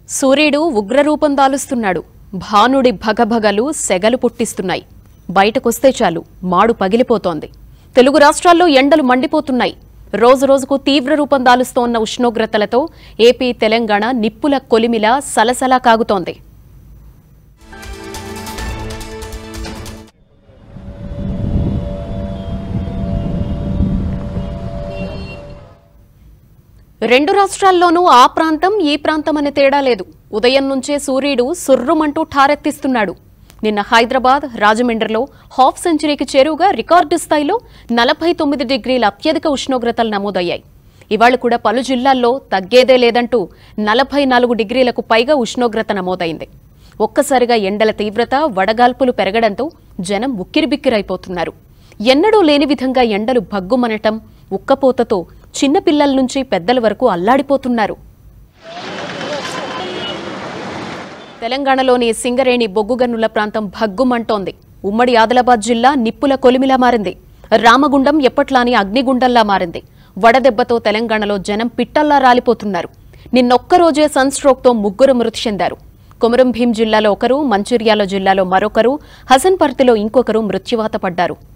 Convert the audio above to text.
సూర్యుడు ఉగ్రరూపం దాలుస్తున్నాడు భానుడి భగభగలు సెగలు పుట్టిస్తున్నాయి బయటకొస్తే చాలు మాడు పగిలిపోతోంది తెలుగు రాష్ట్రాల్లో ఎండలు మండిపోతున్నాయి రోజు రోజుకు తీవ్ర రూపం దాలుస్తోన్న ఉష్ణోగ్రతలతో ఏపీ తెలంగాణ నిప్పుల కొలిమిలా సలసలా కాగుతోంది రెండు రాష్ట్రాల్లోనూ ఆ ప్రాంతం ఈ ప్రాంతం అనే తేడా లేదు ఉదయం నుంచే సూర్యుడు సుర్రుమంటూ ఠారెత్తిస్తున్నాడు నిన్న హైదరాబాద్ రాజమండ్రిలో హాఫ్ సెంచరీకి చేరువుగా రికార్డు స్థాయిలో నలభై తొమ్మిది డిగ్రీల అత్యధిక ఉష్ణోగ్రతలు నమోదయ్యాయి ఇవాళ కూడా పలు జిల్లాల్లో తగ్గేదే లేదంటూ నలభై నాలుగు డిగ్రీలకు పైగా ఉష్ణోగ్రత నమోదైంది ఒక్కసారిగా ఎండల తీవ్రత వడగాల్పులు పెరగడంతో జనం ఉక్కిరిబిక్కిరైపోతున్నారు ఎన్నడూ లేని విధంగా ఎండలు భగ్గుమనటం ఉక్కపోతతో చిన్నపిల్లల నుంచి పెద్దల వరకు అల్లాడిపోతున్నారు తెలంగాణలోని సింగరేణి బొగ్గుగన్నుల ప్రాంతం భగ్గుమంటోంది ఉమ్మడి ఆదిలాబాద్ జిల్లా నిప్పుల కొలిమిలా మారింది రామగుండం ఎప్పట్లాని అగ్నిగుండంలా మారింది వడదెబ్బతో తెలంగాణలో జనం పిట్టల్లా రాలిపోతున్నారు నిన్నొక్కరోజే సన్ స్ట్రోక్తో ముగ్గురు మృతి చెందారు కొమరం భీం జిల్లాలో ఒకరు మంచిర్యాల జిల్లాలో మరొకరు హసన్పర్తిలో ఇంకొకరు మృత్యువాత పడ్డారు